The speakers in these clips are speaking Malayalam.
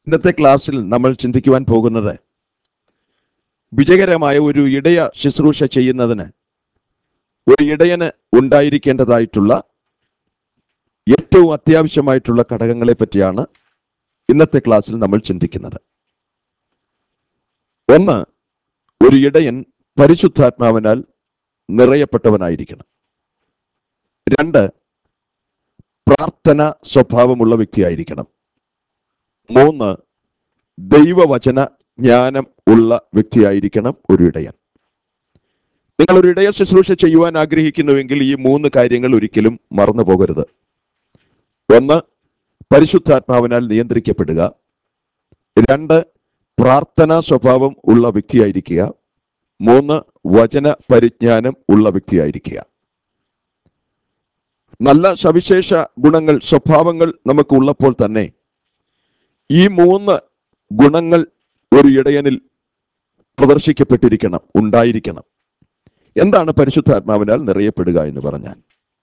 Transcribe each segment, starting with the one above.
ഇന്നത്തെ ക്ലാസ്സിൽ നമ്മൾ ചിന്തിക്കുവാൻ പോകുന്നത് വിജയകരമായ ഒരു ഇടയ ശുശ്രൂഷ ചെയ്യുന്നതിന് ഒരു ഇടയന് ഉണ്ടായിരിക്കേണ്ടതായിട്ടുള്ള ഏറ്റവും അത്യാവശ്യമായിട്ടുള്ള ഘടകങ്ങളെ പറ്റിയാണ് ഇന്നത്തെ ക്ലാസ്സിൽ നമ്മൾ ചിന്തിക്കുന്നത് ഒന്ന് ഒരു ഇടയൻ പരിശുദ്ധാത്മാവിനാൽ നിറയപ്പെട്ടവനായിരിക്കണം രണ്ട് പ്രാർത്ഥന സ്വഭാവമുള്ള വ്യക്തിയായിരിക്കണം മൂന്ന് ദൈവവചന ജ്ഞാനം ഉള്ള വ്യക്തിയായിരിക്കണം ഒരു ഇടയൻ നിങ്ങൾ ഒരു ഇടയ ശുശ്രൂഷ ചെയ്യുവാൻ ആഗ്രഹിക്കുന്നുവെങ്കിൽ ഈ മൂന്ന് കാര്യങ്ങൾ ഒരിക്കലും മറന്നു പോകരുത് ഒന്ന് പരിശുദ്ധാത്മാവിനാൽ നിയന്ത്രിക്കപ്പെടുക രണ്ട് പ്രാർത്ഥനാ സ്വഭാവം ഉള്ള വ്യക്തിയായിരിക്കുക മൂന്ന് വചന പരിജ്ഞാനം ഉള്ള വ്യക്തിയായിരിക്കുക നല്ല സവിശേഷ ഗുണങ്ങൾ സ്വഭാവങ്ങൾ നമുക്ക് ഉള്ളപ്പോൾ തന്നെ ഈ മൂന്ന് ഗുണങ്ങൾ ഒരു ഇടയനിൽ പ്രദർശിക്കപ്പെട്ടിരിക്കണം ഉണ്ടായിരിക്കണം എന്താണ് പരിശുദ്ധാത്മാവിനാൽ നിറയപ്പെടുക എന്ന് പറഞ്ഞാൽ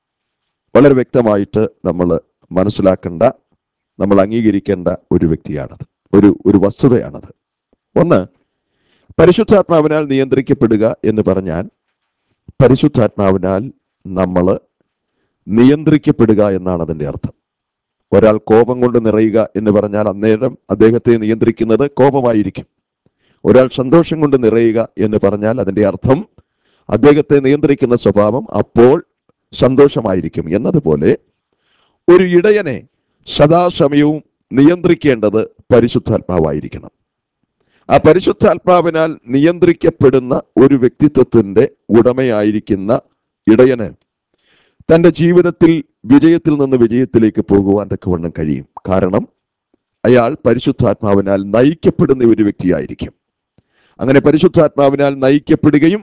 വളരെ വ്യക്തമായിട്ട് നമ്മൾ മനസ്സിലാക്കേണ്ട നമ്മൾ അംഗീകരിക്കേണ്ട ഒരു വ്യക്തിയാണത് ഒരു ഒരു വസ്തുതയാണത് ഒന്ന് പരിശുദ്ധാത്മാവിനാൽ നിയന്ത്രിക്കപ്പെടുക എന്ന് പറഞ്ഞാൽ പരിശുദ്ധാത്മാവിനാൽ നമ്മൾ നിയന്ത്രിക്കപ്പെടുക എന്നാണ് അതിൻ്റെ അർത്ഥം ഒരാൾ കോപം കൊണ്ട് നിറയുക എന്ന് പറഞ്ഞാൽ അന്നേരം അദ്ദേഹത്തെ നിയന്ത്രിക്കുന്നത് കോപമായിരിക്കും ഒരാൾ സന്തോഷം കൊണ്ട് നിറയുക എന്ന് പറഞ്ഞാൽ അതിൻ്റെ അർത്ഥം അദ്ദേഹത്തെ നിയന്ത്രിക്കുന്ന സ്വഭാവം അപ്പോൾ സന്തോഷമായിരിക്കും എന്നതുപോലെ ഒരു ഇടയനെ സദാസമയവും നിയന്ത്രിക്കേണ്ടത് പരിശുദ്ധാത്മാവായിരിക്കണം ആ പരിശുദ്ധാത്മാവിനാൽ നിയന്ത്രിക്കപ്പെടുന്ന ഒരു വ്യക്തിത്വത്തിന്റെ ഉടമയായിരിക്കുന്ന ഇടയന് തന്റെ ജീവിതത്തിൽ വിജയത്തിൽ നിന്ന് വിജയത്തിലേക്ക് പോകുവാൻ തക്കവണ്ണം കഴിയും കാരണം അയാൾ പരിശുദ്ധാത്മാവിനാൽ നയിക്കപ്പെടുന്ന ഒരു വ്യക്തിയായിരിക്കും അങ്ങനെ പരിശുദ്ധാത്മാവിനാൽ നയിക്കപ്പെടുകയും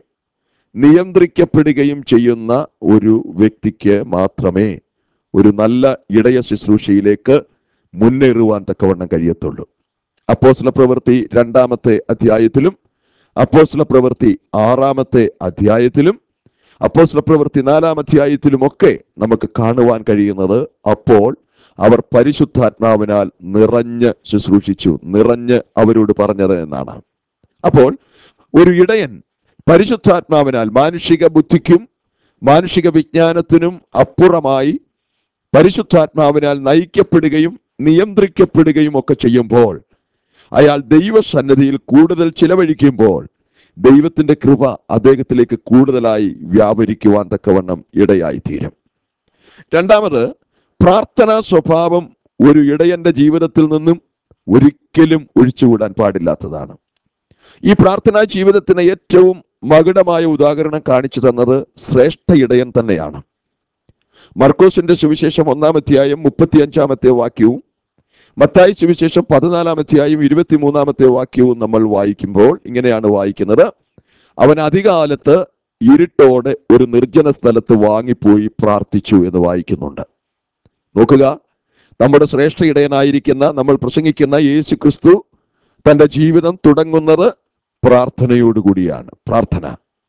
നിയന്ത്രിക്കപ്പെടുകയും ചെയ്യുന്ന ഒരു വ്യക്തിക്ക് മാത്രമേ ഒരു നല്ല ഇടയ ശുശ്രൂഷയിലേക്ക് മുന്നേറുവാൻ തക്കവണ്ണം കഴിയത്തുള്ളൂ അപ്പോസ്ല പ്രവൃത്തി രണ്ടാമത്തെ അധ്യായത്തിലും അപ്പോസ്ല പ്രവൃത്തി ആറാമത്തെ അധ്യായത്തിലും അപ്പോസ്ല പ്രവൃത്തി നാലാം അധ്യായത്തിലുമൊക്കെ നമുക്ക് കാണുവാൻ കഴിയുന്നത് അപ്പോൾ അവർ പരിശുദ്ധാത്മാവിനാൽ നിറഞ്ഞ് ശുശ്രൂഷിച്ചു നിറഞ്ഞ് അവരോട് പറഞ്ഞത് എന്നാണ് അപ്പോൾ ഒരു ഇടയൻ പരിശുദ്ധാത്മാവിനാൽ മാനുഷിക ബുദ്ധിക്കും മാനുഷിക വിജ്ഞാനത്തിനും അപ്പുറമായി പരിശുദ്ധാത്മാവിനാൽ നയിക്കപ്പെടുകയും നിയന്ത്രിക്കപ്പെടുകയും ഒക്കെ ചെയ്യുമ്പോൾ അയാൾ ദൈവസന്നദ്ധിയിൽ കൂടുതൽ ചിലവഴിക്കുമ്പോൾ ദൈവത്തിന്റെ കൃപ അദ്ദേഹത്തിലേക്ക് കൂടുതലായി വ്യാപരിക്കുവാൻ തക്കവണ്ണം ഇടയായി തീരും രണ്ടാമത് പ്രാർത്ഥനാ സ്വഭാവം ഒരു ഇടയന്റെ ജീവിതത്തിൽ നിന്നും ഒരിക്കലും ഒഴിച്ചുകൂടാൻ പാടില്ലാത്തതാണ് ഈ പ്രാർത്ഥനാ ജീവിതത്തിന് ഏറ്റവും മകുടമായ ഉദാഹരണം കാണിച്ചു തന്നത് ശ്രേഷ്ഠ ഇടയൻ തന്നെയാണ് മർക്കോസിന്റെ സുവിശേഷം ഒന്നാം അധ്യായം മുപ്പത്തിയഞ്ചാമത്തെ വാക്യവും മത്തായി സുവിശേഷം പതിനാലാം അധ്യായം ഇരുപത്തിമൂന്നാമത്തെ വാക്യവും നമ്മൾ വായിക്കുമ്പോൾ ഇങ്ങനെയാണ് വായിക്കുന്നത് അവൻ അധികാലത്ത് ഇരുട്ടോടെ ഒരു നിർജ്ജന സ്ഥലത്ത് വാങ്ങിപ്പോയി പ്രാർത്ഥിച്ചു എന്ന് വായിക്കുന്നുണ്ട് നോക്കുക നമ്മുടെ ശ്രേഷ്ഠ ഇടയനായിരിക്കുന്ന നമ്മൾ പ്രസംഗിക്കുന്ന യേശു ക്രിസ്തു തന്റെ ജീവിതം തുടങ്ങുന്നത് പ്രാർത്ഥനയോടുകൂടിയാണ് പ്രാർത്ഥന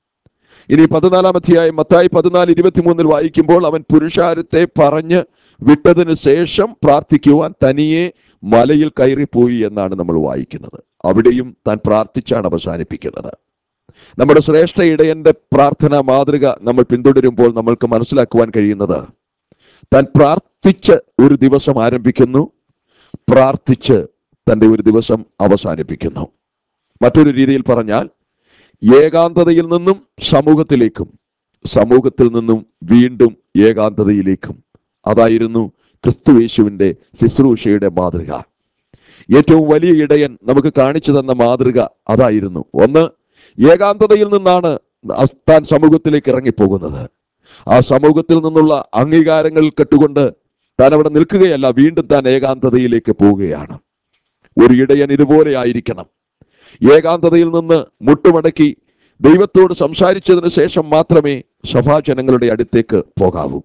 ഇനി പതിനാലാം അധ്യായം മത്തായി പതിനാല് ഇരുപത്തിമൂന്നിൽ വായിക്കുമ്പോൾ അവൻ പുരുഷാരത്തെ പറഞ്ഞ് വിട്ടതിന് ശേഷം പ്രാർത്ഥിക്കുവാൻ തനിയെ മലയിൽ കയറിപ്പോയി എന്നാണ് നമ്മൾ വായിക്കുന്നത് അവിടെയും താൻ പ്രാർത്ഥിച്ചാണ് അവസാനിപ്പിക്കുന്നത് നമ്മുടെ ശ്രേഷ്ഠ ഇടയന്റെ പ്രാർത്ഥന മാതൃക നമ്മൾ പിന്തുടരുമ്പോൾ നമ്മൾക്ക് മനസ്സിലാക്കുവാൻ കഴിയുന്നത് താൻ പ്രാർത്ഥിച്ച് ഒരു ദിവസം ആരംഭിക്കുന്നു പ്രാർത്ഥിച്ച് തന്റെ ഒരു ദിവസം അവസാനിപ്പിക്കുന്നു മറ്റൊരു രീതിയിൽ പറഞ്ഞാൽ ഏകാന്തതയിൽ നിന്നും സമൂഹത്തിലേക്കും സമൂഹത്തിൽ നിന്നും വീണ്ടും ഏകാന്തതയിലേക്കും അതായിരുന്നു ക്രിസ്തുവേശുവിന്റെ ശുശ്രൂഷയുടെ മാതൃക ഏറ്റവും വലിയ ഇടയൻ നമുക്ക് കാണിച്ചു തന്ന മാതൃക അതായിരുന്നു ഒന്ന് ഏകാന്തതയിൽ നിന്നാണ് താൻ സമൂഹത്തിലേക്ക് ഇറങ്ങിപ്പോകുന്നത് ആ സമൂഹത്തിൽ നിന്നുള്ള അംഗീകാരങ്ങൾ കെട്ടുകൊണ്ട് താൻ അവിടെ നിൽക്കുകയല്ല വീണ്ടും താൻ ഏകാന്തതയിലേക്ക് പോവുകയാണ് ഒരു ഇടയൻ ഇതുപോലെ ആയിരിക്കണം ഏകാന്തതയിൽ നിന്ന് മുട്ടുമടക്കി ദൈവത്തോട് സംസാരിച്ചതിന് ശേഷം മാത്രമേ സഭാജനങ്ങളുടെ അടുത്തേക്ക് പോകാവൂ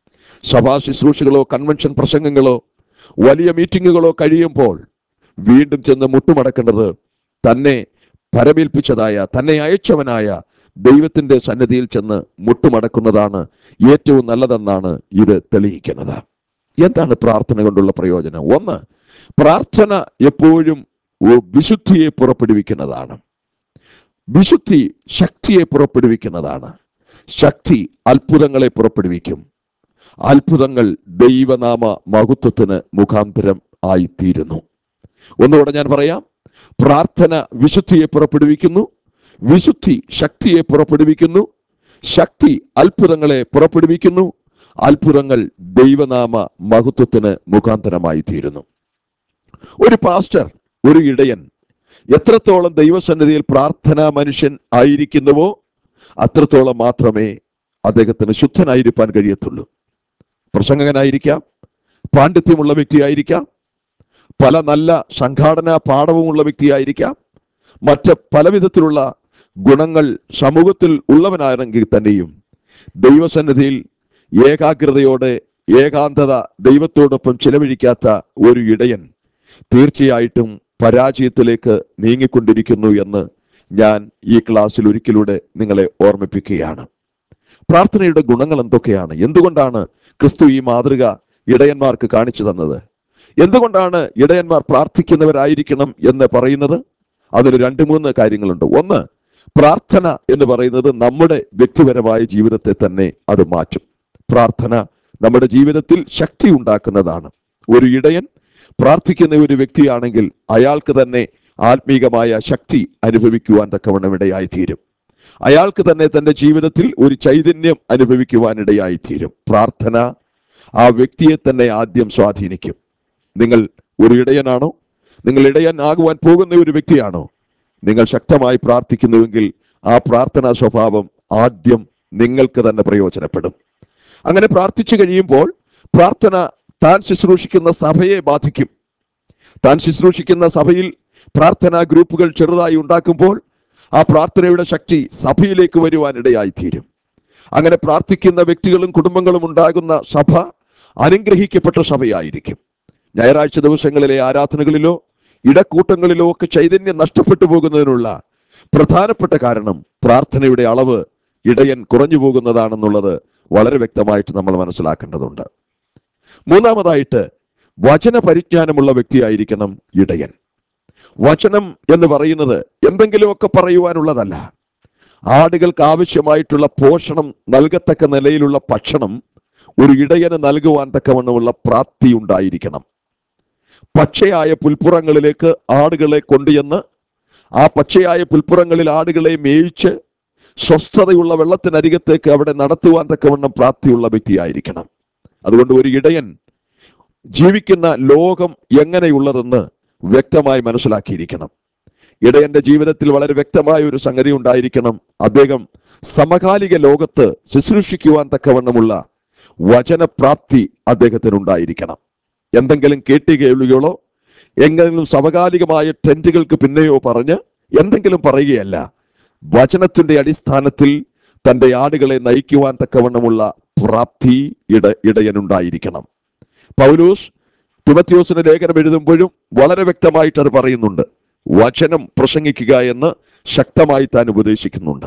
സഭാ ശുശ്രൂഷകളോ കൺവെൻഷൻ പ്രസംഗങ്ങളോ വലിയ മീറ്റിങ്ങുകളോ കഴിയുമ്പോൾ വീണ്ടും ചെന്ന് മുട്ടുമടക്കേണ്ടത് തന്നെ പരമേൽപ്പിച്ചതായ തന്നെ അയച്ചവനായ ദൈവത്തിന്റെ സന്നിധിയിൽ ചെന്ന് മുട്ടുമടക്കുന്നതാണ് ഏറ്റവും നല്ലതെന്നാണ് ഇത് തെളിയിക്കുന്നത് എന്താണ് പ്രാർത്ഥന കൊണ്ടുള്ള പ്രയോജനം ഒന്ന് പ്രാർത്ഥന എപ്പോഴും ഒ- വിശുദ്ധിയെ പുറപ്പെടുവിക്കുന്നതാണ് വിശുദ്ധി ശക്തിയെ പുറപ്പെടുവിക്കുന്നതാണ് ശക്തി അത്ഭുതങ്ങളെ പുറപ്പെടുവിക്കും അത്ഭുതങ്ങൾ ദൈവനാമ മഹത്വത്തിന് മുഖാന്തരം ആയിത്തീരുന്നു ഒന്നുകൂടെ ഞാൻ പറയാം പ്രാർത്ഥന വിശുദ്ധിയെ പുറപ്പെടുവിക്കുന്നു വിശുദ്ധി ശക്തിയെ പുറപ്പെടുവിക്കുന്നു ശക്തി അത്ഭുതങ്ങളെ പുറപ്പെടുവിക്കുന്നു അത്ഭുതങ്ങൾ ദൈവനാമ മഹത്വത്തിന് മുഖാന്തരമായി തീരുന്നു ഒരു പാസ്റ്റർ ഒരു ഇടയൻ എത്രത്തോളം ദൈവസന്നിധിയിൽ പ്രാർത്ഥനാ മനുഷ്യൻ ആയിരിക്കുന്നുവോ അത്രത്തോളം മാത്രമേ അദ്ദേഹത്തിന് ശുദ്ധനായിരിക്കാൻ കഴിയത്തുള്ളൂ പ്രസംഗകനായിരിക്കാം പാണ്ഡിത്യമുള്ള വ്യക്തിയായിരിക്കാം പല നല്ല സംഘാടന പാഠവുമുള്ള വ്യക്തിയായിരിക്കാം മറ്റ് പലവിധത്തിലുള്ള ഗുണങ്ങൾ സമൂഹത്തിൽ ഉള്ളവനാണെങ്കിൽ തന്നെയും ദൈവസന്നിധിയിൽ ഏകാഗ്രതയോടെ ഏകാന്തത ദൈവത്തോടൊപ്പം ചിലവഴിക്കാത്ത ഒരു ഇടയൻ തീർച്ചയായിട്ടും പരാജയത്തിലേക്ക് നീങ്ങിക്കൊണ്ടിരിക്കുന്നു എന്ന് ഞാൻ ഈ ക്ലാസ്സിൽ ഒരിക്കലൂടെ നിങ്ങളെ ഓർമ്മിപ്പിക്കുകയാണ് പ്രാർത്ഥനയുടെ ഗുണങ്ങൾ എന്തൊക്കെയാണ് എന്തുകൊണ്ടാണ് ക്രിസ്തു ഈ മാതൃക ഇടയന്മാർക്ക് കാണിച്ചു തന്നത് എന്തുകൊണ്ടാണ് ഇടയന്മാർ പ്രാർത്ഥിക്കുന്നവരായിരിക്കണം എന്ന് പറയുന്നത് അതിന് രണ്ട് മൂന്ന് കാര്യങ്ങളുണ്ട് ഒന്ന് പ്രാർത്ഥന എന്ന് പറയുന്നത് നമ്മുടെ വ്യക്തിപരമായ ജീവിതത്തെ തന്നെ അത് മാറ്റും പ്രാർത്ഥന നമ്മുടെ ജീവിതത്തിൽ ശക്തി ഉണ്ടാക്കുന്നതാണ് ഒരു ഇടയൻ പ്രാർത്ഥിക്കുന്ന ഒരു വ്യക്തിയാണെങ്കിൽ അയാൾക്ക് തന്നെ ആത്മീകമായ ശക്തി അനുഭവിക്കുവാൻ തക്കവണ്ണം ഇടയായി തീരും അയാൾക്ക് തന്നെ തന്റെ ജീവിതത്തിൽ ഒരു ചൈതന്യം അനുഭവിക്കുവാൻ ഇടയായി തീരും പ്രാർത്ഥന ആ വ്യക്തിയെ തന്നെ ആദ്യം സ്വാധീനിക്കും നിങ്ങൾ ഒരു ഇടയനാണോ നിങ്ങൾ ഇടയൻ ആകുവാൻ പോകുന്ന ഒരു വ്യക്തിയാണോ നിങ്ങൾ ശക്തമായി പ്രാർത്ഥിക്കുന്നുവെങ്കിൽ ആ പ്രാർത്ഥനാ സ്വഭാവം ആദ്യം നിങ്ങൾക്ക് തന്നെ പ്രയോജനപ്പെടും അങ്ങനെ പ്രാർത്ഥിച്ചു കഴിയുമ്പോൾ പ്രാർത്ഥന താൻ ശുശ്രൂഷിക്കുന്ന സഭയെ ബാധിക്കും താൻ ശുശ്രൂഷിക്കുന്ന സഭയിൽ പ്രാർത്ഥനാ ഗ്രൂപ്പുകൾ ചെറുതായി ഉണ്ടാക്കുമ്പോൾ ആ പ്രാർത്ഥനയുടെ ശക്തി സഭയിലേക്ക് വരുവാൻ ഇടയായി തീരും അങ്ങനെ പ്രാർത്ഥിക്കുന്ന വ്യക്തികളും കുടുംബങ്ങളും ഉണ്ടാകുന്ന സഭ അനുഗ്രഹിക്കപ്പെട്ട സഭയായിരിക്കും ഞായറാഴ്ച ദിവസങ്ങളിലെ ആരാധനകളിലോ ഇടക്കൂട്ടങ്ങളിലോ ഒക്കെ ചൈതന്യം നഷ്ടപ്പെട്ടു പോകുന്നതിനുള്ള പ്രധാനപ്പെട്ട കാരണം പ്രാർത്ഥനയുടെ അളവ് ഇടയൻ കുറഞ്ഞു പോകുന്നതാണെന്നുള്ളത് വളരെ വ്യക്തമായിട്ട് നമ്മൾ മനസ്സിലാക്കേണ്ടതുണ്ട് മൂന്നാമതായിട്ട് വചന പരിജ്ഞാനമുള്ള വ്യക്തിയായിരിക്കണം ഇടയൻ വചനം എന്ന് പറയുന്നത് എന്തെങ്കിലുമൊക്കെ പറയുവാനുള്ളതല്ല ആടുകൾക്ക് ആവശ്യമായിട്ടുള്ള പോഷണം നൽകത്തക്ക നിലയിലുള്ള ഭക്ഷണം ഒരു ഇടയന് നൽകുവാൻ തക്കവണ്ണമുള്ള പ്രാപ്തി ഉണ്ടായിരിക്കണം പച്ചയായ പുൽപ്പുറങ്ങളിലേക്ക് ആടുകളെ കൊണ്ടുചെന്ന് ആ പച്ചയായ പുൽപ്പുറങ്ങളിൽ ആടുകളെ മേയിച്ച് സ്വസ്ഥതയുള്ള വെള്ളത്തിനരികത്തേക്ക് അവിടെ നടത്തുവാൻ തക്കവണ്ണം പ്രാപ്തിയുള്ള വ്യക്തിയായിരിക്കണം അതുകൊണ്ട് ഒരു ഇടയൻ ജീവിക്കുന്ന ലോകം എങ്ങനെയുള്ളതെന്ന് വ്യക്തമായി മനസ്സിലാക്കിയിരിക്കണം ഇടയന്റെ ജീവിതത്തിൽ വളരെ വ്യക്തമായ ഒരു സംഗതി ഉണ്ടായിരിക്കണം അദ്ദേഹം സമകാലിക ലോകത്ത് ശുശ്രൂഷിക്കുവാൻ തക്കവണ്ണമുള്ള വചനപ്രാപ്തി അദ്ദേഹത്തിനുണ്ടായിരിക്കണം എന്തെങ്കിലും കേട്ടി കേൾവികളോ എങ്കിലും സമകാലികമായ ട്രെൻഡുകൾക്ക് പിന്നെയോ പറഞ്ഞ് എന്തെങ്കിലും പറയുകയല്ല വചനത്തിന്റെ അടിസ്ഥാനത്തിൽ തന്റെ ആടുകളെ നയിക്കുവാൻ തക്കവണ്ണമുള്ള പ്രാപ്തി ഇട ഇടയനുണ്ടായിരിക്കണം പൗലൂസ് തിമത്യോസിന് ലേഖനം എഴുതുമ്പോഴും വളരെ വ്യക്തമായിട്ട് അത് പറയുന്നുണ്ട് വചനം പ്രസംഗിക്കുക എന്ന് ശക്തമായി താൻ ഉപദേശിക്കുന്നുണ്ട്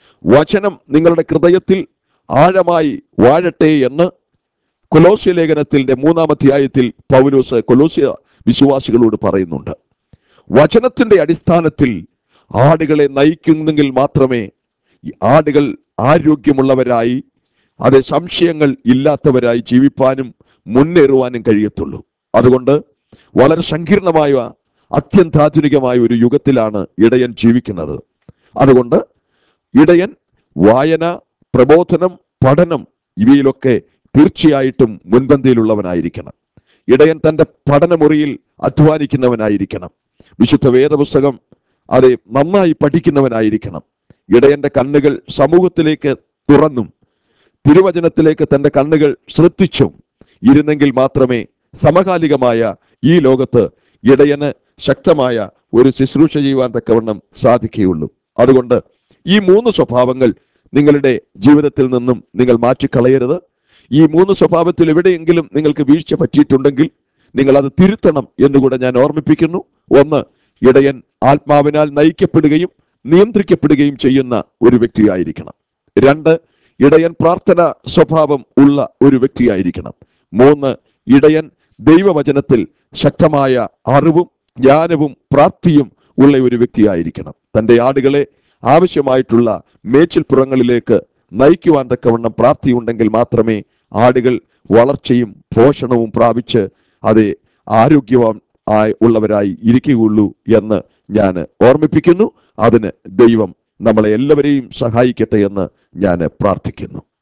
വചനം നിങ്ങളുടെ ഹൃദയത്തിൽ ആഴമായി വാഴട്ടെ എന്ന് കൊലോസ്യ ലേഖനത്തിന്റെ മൂന്നാം അധ്യായത്തിൽ പൗലോസ് കൊലോസ്യ വിശ്വാസികളോട് പറയുന്നുണ്ട് വചനത്തിന്റെ അടിസ്ഥാനത്തിൽ ആടുകളെ നയിക്കുന്നെങ്കിൽ മാത്രമേ ഈ ആടുകൾ ആരോഗ്യമുള്ളവരായി അത് സംശയങ്ങൾ ഇല്ലാത്തവരായി ജീവിപ്പാനും മുന്നേറുവാനും കഴിയത്തുള്ളൂ അതുകൊണ്ട് വളരെ സങ്കീർണമായ അത്യന്താധുനികമായ ഒരു യുഗത്തിലാണ് ഇടയൻ ജീവിക്കുന്നത് അതുകൊണ്ട് ഇടയൻ വായന പ്രബോധനം പഠനം ഇവയിലൊക്കെ തീർച്ചയായിട്ടും മുൻപന്തിയിലുള്ളവനായിരിക്കണം ഇടയൻ തന്റെ പഠനമുറിയിൽ അധ്വാനിക്കുന്നവനായിരിക്കണം വിശുദ്ധ വേദപുസ്തകം അത് നന്നായി പഠിക്കുന്നവനായിരിക്കണം ഇടയന്റെ കണ്ണുകൾ സമൂഹത്തിലേക്ക് തുറന്നും തിരുവചനത്തിലേക്ക് തന്റെ കണ്ണുകൾ ശ്രദ്ധിച്ചും ഇരുന്നെങ്കിൽ മാത്രമേ സമകാലികമായ ഈ ലോകത്ത് ഇടയന് ശക്തമായ ഒരു ശുശ്രൂഷ ചെയ്യുവാൻ തക്കവണ്ണം സാധിക്കുകയുള്ളൂ അതുകൊണ്ട് ഈ മൂന്ന് സ്വഭാവങ്ങൾ നിങ്ങളുടെ ജീവിതത്തിൽ നിന്നും നിങ്ങൾ മാറ്റിക്കളയരുത് ഈ മൂന്ന് സ്വഭാവത്തിൽ എവിടെയെങ്കിലും നിങ്ങൾക്ക് വീഴ്ച പറ്റിയിട്ടുണ്ടെങ്കിൽ നിങ്ങൾ അത് തിരുത്തണം എന്നുകൂടെ ഞാൻ ഓർമ്മിപ്പിക്കുന്നു ഒന്ന് ഇടയൻ ആത്മാവിനാൽ നയിക്കപ്പെടുകയും നിയന്ത്രിക്കപ്പെടുകയും ചെയ്യുന്ന ഒരു വ്യക്തിയായിരിക്കണം രണ്ട് ഇടയൻ പ്രാർത്ഥന സ്വഭാവം ഉള്ള ഒരു വ്യക്തിയായിരിക്കണം മൂന്ന് ഇടയൻ ദൈവവചനത്തിൽ ശക്തമായ അറിവും ജ്ഞാനവും പ്രാപ്തിയും ഉള്ള ഒരു വ്യക്തിയായിരിക്കണം തൻ്റെ ആടുകളെ ആവശ്യമായിട്ടുള്ള മേച്ചിൽപ്പുറങ്ങളിലേക്ക് നയിക്കുവാൻ തക്കവണ്ണം പ്രാപ്തിയുണ്ടെങ്കിൽ മാത്രമേ ആടുകൾ വളർച്ചയും പോഷണവും പ്രാപിച്ച് അത് ആരോഗ്യവാൻ ആയി ഉള്ളവരായി ഇരിക്കുകയുള്ളൂ എന്ന് ഞാൻ ഓർമ്മിപ്പിക്കുന്നു അതിന് ദൈവം നമ്മളെ എല്ലാവരെയും സഹായിക്കട്ടെ എന്ന് ഞാൻ പ്രാർത്ഥിക്കുന്നു